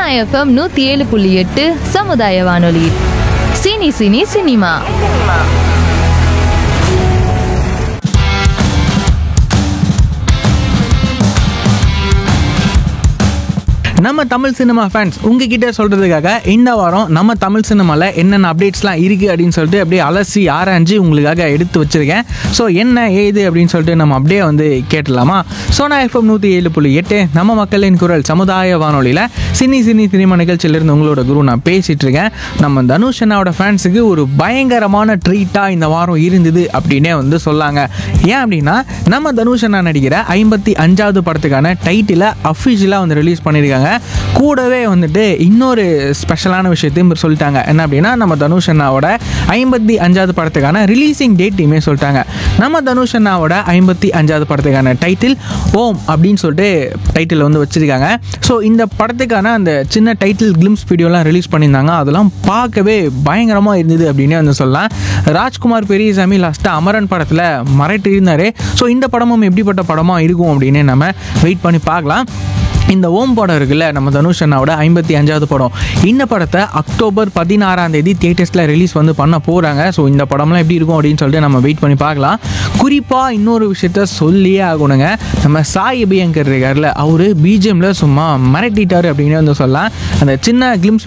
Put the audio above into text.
FM நூத்தி ஏழு புள்ளி எட்டு சமுதாய வானொலி சினி சினி சினிமா நம்ம தமிழ் சினிமா ஃபேன்ஸ் உங்ககிட்ட சொல்கிறதுக்காக இந்த வாரம் நம்ம தமிழ் சினிமாவில் என்னென்ன அப்டேட்ஸ்லாம் இருக்குது அப்படின்னு சொல்லிட்டு அப்படியே அலசி ஆராய்ஞ்சு உங்களுக்காக எடுத்து வச்சுருக்கேன் ஸோ என்ன ஏது அப்படின்னு சொல்லிட்டு நம்ம அப்படியே வந்து கேட்டலாமா சோனா எஃப்எம் நூற்றி ஏழு புள்ளி எட்டு நம்ம மக்களின் குரல் சமுதாய வானொலியில் சினி சினி சினிமா நிகழ்ச்சியிலிருந்து உங்களோட குரு நான் பேசிகிட்டு இருக்கேன் நம்ம தனுஷ் அண்ணாவோட ஃபேன்ஸுக்கு ஒரு பயங்கரமான ட்ரீட்டாக இந்த வாரம் இருந்தது அப்படின்னே வந்து சொல்லாங்க ஏன் அப்படின்னா நம்ம தனுஷ் அண்ணா நடிக்கிற ஐம்பத்தி அஞ்சாவது படத்துக்கான டைட்டிலை அஃபிஷியலாக வந்து ரிலீஸ் பண்ணியிருக்காங்க கூடவே வந்துட்டு இன்னொரு ஸ்பெஷலான விஷயத்தையும் சொல்லிட்டாங்க என்ன அப்படின்னா நம்ம தனுஷ் அண்ணாவோட ஐம்பத்தி அஞ்சாவது படத்துக்கான ரிலீசிங் டேட்டையுமே சொல்லிட்டாங்க நம்ம தனுஷ் அண்ணாவோட ஐம்பத்தி அஞ்சாவது படத்துக்கான டைட்டில் ஓம் அப்படின்னு சொல்லிட்டு டைட்டில் வந்து வச்சுருக்காங்க ஸோ இந்த படத்துக்கான அந்த சின்ன டைட்டில் கிளிம்ஸ் வீடியோலாம் ரிலீஸ் பண்ணியிருந்தாங்க அதெல்லாம் பார்க்கவே பயங்கரமாக இருந்தது அப்படின்னே வந்து சொல்லலாம் ராஜ்குமார் பெரியசாமி லாஸ்ட்டாக அமரன் படத்தில் மறைட்டு இருந்தார் ஸோ இந்த படமும் எப்படிப்பட்ட படமாக இருக்கும் அப்படின்னு நம்ம வெயிட் பண்ணி பார்க்கலாம் இந்த ஓம் படம் இருக்குல்ல நம்ம தனுஷ் அண்ணாவோட ஐம்பத்தி அஞ்சாவது படம் இந்த படத்தை அக்டோபர் பதினாறாம் தேதி தியேட்டர்ஸில் ரிலீஸ் வந்து பண்ண போகிறாங்க ஸோ இந்த படம்லாம் எப்படி இருக்கும் அப்படின்னு சொல்லிட்டு நம்ம வெயிட் பண்ணி பார்க்கலாம் குறிப்பாக இன்னொரு விஷயத்த சொல்லியே ஆகணுங்க நம்ம சாய் அபியங்கர் இருக்கார்ல அவர் பிஜிஎம்ல சும்மா மிரட்டிட்டாரு அப்படின்னு வந்து சொல்லலாம் அந்த சின்ன கிளிம்ஸ்